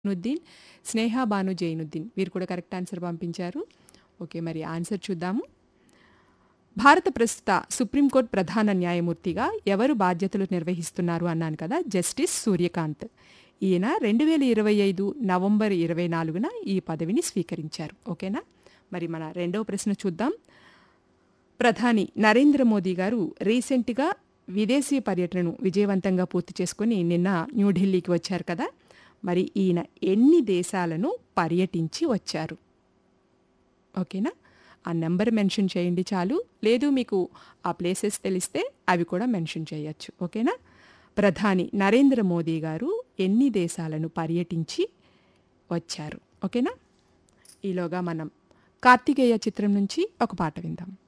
నుద్దీన్ స్నేహ బాను జైనుద్దీన్ వీరు కూడా correct answer పంపించారు ఓకే మరి ఆన్సర్ చూద్దాము భారత ప్రస్తుత సుప్రీంకోర్టు ప్రధాన న్యాయమూర్తిగా ఎవరు బాధ్యతలు నిర్వహిస్తున్నారు అన్నాను కదా జస్టిస్ సూర్యకాంత్ ఈయన రెండు వేల ఇరవై ఐదు నవంబర్ ఇరవై నాలుగున ఈ పదవిని స్వీకరించారు ఓకేనా మరి మన రెండవ ప్రశ్న చూద్దాం ప్రధాని నరేంద్ర మోదీ గారు రీసెంట్గా విదేశీ పర్యటనను విజయవంతంగా పూర్తి చేసుకుని నిన్న న్యూఢిల్లీకి వచ్చారు కదా మరి ఈయన ఎన్ని దేశాలను పర్యటించి వచ్చారు ఓకేనా ఆ నెంబర్ మెన్షన్ చేయండి చాలు లేదు మీకు ఆ ప్లేసెస్ తెలిస్తే అవి కూడా మెన్షన్ చేయొచ్చు ఓకేనా ప్రధాని నరేంద్ర మోదీ గారు ఎన్ని దేశాలను పర్యటించి వచ్చారు ఓకేనా ఈలోగా మనం కార్తికేయ చిత్రం నుంచి ఒక పాట విందాం